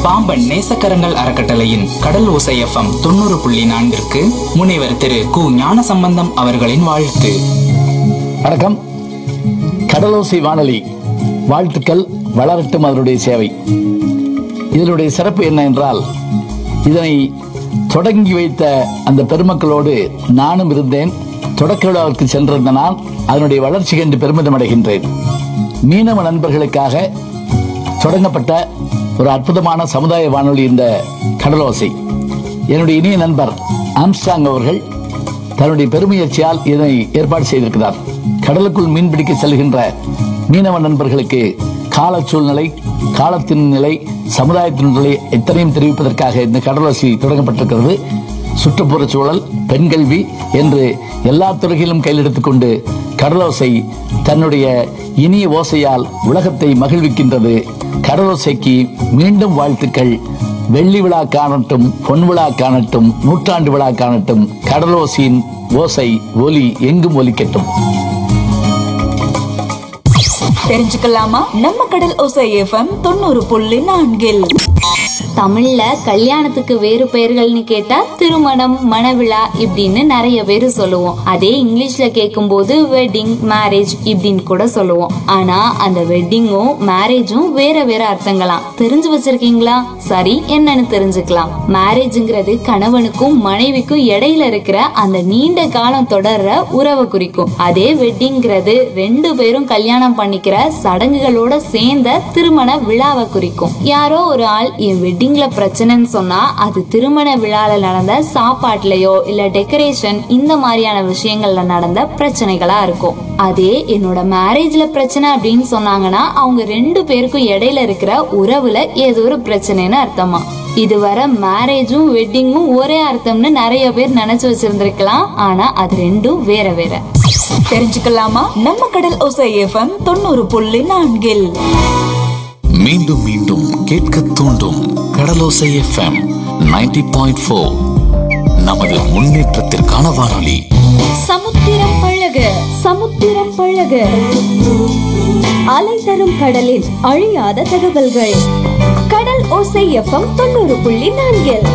பாம்பன் நேசக்கரங்கள் அறக்கட்டளையின் கடல் ஓசை எஃப்எம் தொண்ணூறு புள்ளி நான்கிற்கு முனைவர் திரு கு ஞானசம்பந்தம் அவர்களின் வாழ்த்து வணக்கம் கடலோசை வானொலி வாழ்த்துக்கள் வளரட்டும் அதனுடைய சேவை இதனுடைய சிறப்பு என்ன என்றால் இதனை தொடங்கி வைத்த அந்த பெருமக்களோடு நானும் இருந்தேன் தொடக்க விழாவிற்கு சென்றிருந்த நான் அதனுடைய வளர்ச்சி கண்டு பெருமிதம் அடைகின்றேன் மீனவ நண்பர்களுக்காக தொடங்கப்பட்ட ஒரு அற்புதமான சமுதாய வானொலி இந்த கடலோசை என்னுடைய இனிய நண்பர் ஆம்ஸ்டாங் அவர்கள் தன்னுடைய பெருமுயற்சியால் இதனை ஏற்பாடு செய்திருக்கிறார் கடலுக்குள் மீன்பிடிக்க செல்கின்ற மீனவ நண்பர்களுக்கு கால சூழ்நிலை காலத்தின் நிலை சமுதாயத்தின் நிலை எத்தனையும் தெரிவிப்பதற்காக இந்த கடலோசி தொடங்கப்பட்டிருக்கிறது சுற்றுப்புற சூழல் பெண் கல்வி என்று எல்லா துறைகளிலும் கையில் எடுத்துக்கொண்டு கடலோசை தன்னுடைய இனிய ஓசையால் உலகத்தை மகிழ்விக்கின்றது கடலோசைக்கு மீண்டும் வாழ்த்துக்கள் வெள்ளி விழா காணட்டும் பொன் விழா காணட்டும் நூற்றாண்டு விழா காணட்டும் கடலோசியின் ஓசை ஒலி எங்கும் ஒலிக்கட்டும் தெரிஞ்சுக்கலாமா நம்ம கடல் ஓசை எஃப்எம் தொண்ணூறு புள்ளி நான்கில் தமிழ்ல கல்யாணத்துக்கு வேறு பெயர்கள்னு கேட்டா திருமணம் மணவிழா இப்படின்னு நிறைய பேர் சொல்லுவோம் அதே இங்கிலீஷ்ல கேட்கும்போது வெட்டிங் மேரேஜ் இப்படின்னு கூட சொல்லுவோம் ஆனா அந்த வெட்டிங்கும் மேரேஜும் வேற வேற அர்த்தங்களாம் தெரிஞ்சு வச்சிருக்கீங்களா சரி என்னன்னு தெரிஞ்சுக்கலாம் மேரேஜ்ங்கிறது கணவனுக்கும் மனைவிக்கும் இடையில இருக்கிற அந்த நீண்ட காலம் தொடர்ற உறவை குறிக்கும் அதே வெட்டிங்கிறது ரெண்டு பேரும் கல்யாணம் பண்ணிக்கிற சடங்குகளோட சேர்ந்த திருமண விழாவை குறிக்கும் யாரோ ஒரு ஆள் என் வெட்டிங்ல பிரச்சனைன்னு சொன்னா அது திருமண விழால நடந்த சாப்பாட்டுலயோ இல்ல டெக்கரேஷன் இந்த மாதிரியான விஷயங்கள்ல நடந்த பிரச்சனைகளா இருக்கும் அதே என்னோட மேரேஜ்ல பிரச்சனை அப்படின்னு சொன்னாங்கன்னா அவங்க ரெண்டு பேருக்கும் இடையில இருக்கிற உறவுல ஏதோ ஒரு பிரச்சனைன்னு அர்த்தமா இதுவரை மேரேஜும் வெட்டிங்கும் ஒரே அர்த்தம்னு நிறைய பேர் நினைச்சு வச்சிருந்திருக்கலாம் ஆனா அது ரெண்டும் வேற வேற தெரிஞ்சுக்கலாமா நம்ம கடல் ஓசை எஃப்எம் தொண்ணூறு புள்ளி நான்கில் மீண்டும் மீண்டும் கேட்க தூண்டும் கடலோசை எஃப்எம் 90.4 பாயிண்ட் ஃபோர் நமது முன்னேற்றத்திற்கான வானொலி சமுத்திரம் பழக சமுத்திரம் பழக அலை தரும் கடலில் அழியாத தகவல்கள் கடல் ஓசை எஃப்எம் தொண்ணூறு புள்ளி நான்கில்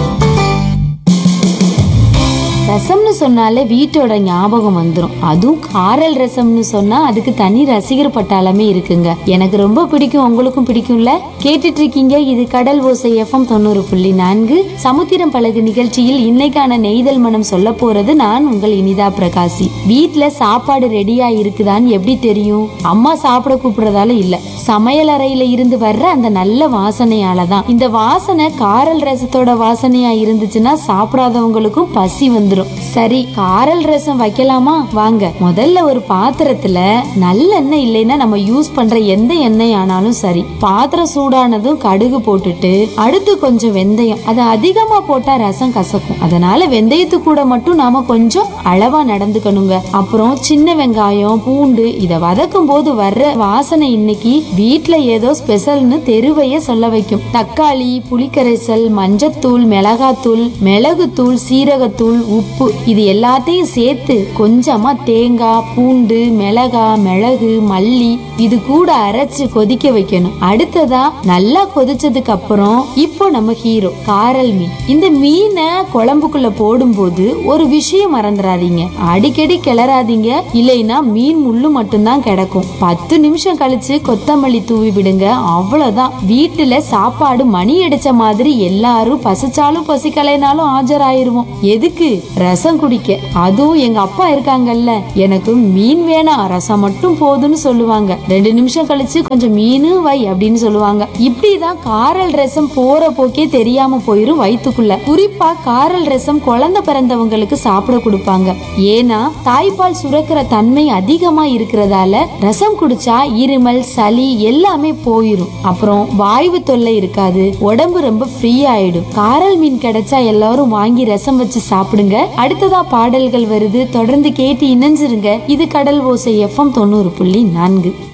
ரசம்னு சொன்னாலே வீட்டோட ஞாபகம் வந்துரும் அதுவும் காரல் ரசம்னு சொன்னா அதுக்கு தனி ரசிகர் பட்டாளமே இருக்குங்க எனக்கு ரொம்ப பிடிக்கும் உங்களுக்கும் பிடிக்கும்ல கேட்டுட்டு இருக்கீங்க இது கடல் ஓசை எஃப்எம் தொண்ணூறு புள்ளி நான்கு சமுத்திரம் பழகு நிகழ்ச்சியில் இன்னைக்கான நெய்தல் மனம் சொல்ல போறது நான் உங்கள் இனிதா பிரகாசி வீட்ல சாப்பாடு ரெடியா இருக்குதான்னு எப்படி தெரியும் அம்மா சாப்பிட கூப்பிடுறதால இல்ல சமையல் அறையில இருந்து வர்ற அந்த நல்ல வாசனையால தான் இந்த வாசனை காரல் ரசத்தோட வாசனையா இருந்துச்சுன்னா சாப்பிடாதவங்களுக்கும் பசி வந்துடும் சரி காரல் ரசம் வைக்கலாமா வாங்க முதல்ல ஒரு பாத்திரத்துல நல்லெண்ணெய் இல்லைன்னா நம்ம யூஸ் பண்ற எந்த எண்ணெய் ஆனாலும் சரி பாத்திரம் சூடானதும் கடுகு போட்டுட்டு அடுத்து கொஞ்சம் வெந்தயம் அது அதிகமா போட்டா ரசம் கசக்கும் அதனால வெந்தயத்து கூட மட்டும் நாம கொஞ்சம் அளவா நடந்துக்கணுங்க அப்புறம் சின்ன வெங்காயம் பூண்டு இத வதக்கும் போது வர்ற வாசனை இன்னைக்கு வீட்ல ஏதோ ஸ்பெஷல்னு தெருவையே சொல்ல வைக்கும் தக்காளி புளிக்கரைசல் மஞ்சத்தூள் மிளகாத்தூள் மிளகுத்தூள் சீரகத்தூள் உப்பு இது எல்லாத்தையும் சேர்த்து கொஞ்சமா தேங்காய் பூண்டு மிளகா மிளகு மல்லி இது கூட அரைச்சு கொதிக்க வைக்கணும் அடுத்ததா நல்லா கொதிச்சதுக்கு அப்புறம் இப்போ நம்ம ஹீரோ காரல் மீன் இந்த மீனை குழம்புக்குள்ள போடும்போது ஒரு விஷயம் மறந்துடாதீங்க அடிக்கடி கிளறாதீங்க இல்லைன்னா மீன் முள்ளு மட்டும்தான் கிடக்கும் பத்து நிமிஷம் கழிச்சு கொத்தமல்லி தூவி விடுங்க அவ்வளவுதான் வீட்டுல சாப்பாடு மணி அடிச்ச மாதிரி எல்லாரும் பசிச்சாலும் பசிக்கலைனாலும் ஆஜராயிருவோம் எதுக்கு ரசம் குடிக்க அதுவும் எங்க அப்பா இருக்காங்கல்ல எனக்கு மீன் வேணாம் ரசம் மட்டும் போதும்னு சொல்லுவாங்க ரெண்டு நிமிஷம் கழிச்சு கொஞ்சம் மீனும் வை அப்படின்னு சொல்லுவாங்க இப்படிதான் காரல் ரசம் போற போக்கே தெரியாம போயிரும் வயித்துக்குள்ள குறிப்பா காரல் ரசம் குழந்தை பிறந்தவங்களுக்கு சாப்பிட கொடுப்பாங்க ஏன்னா தாய்ப்பால் சுரக்கிற தன்மை அதிகமா இருக்கிறதால ரசம் குடிச்சா இருமல் சளி எல்லாமே போயிரும் அப்புறம் வாய்வு தொல்லை இருக்காது உடம்பு ரொம்ப ஃப்ரீ ஆயிடும் காரல் மீன் கிடைச்சா எல்லாரும் வாங்கி ரசம் வச்சு சாப்பிடுங்க அடுத்ததா பாடல்கள் வருது தொடர்ந்து கேட்டு இணைஞ்சிருங்க இது கடல் ஓசை எஃப்எம் தொண்ணூறு புள்ளி நான்கு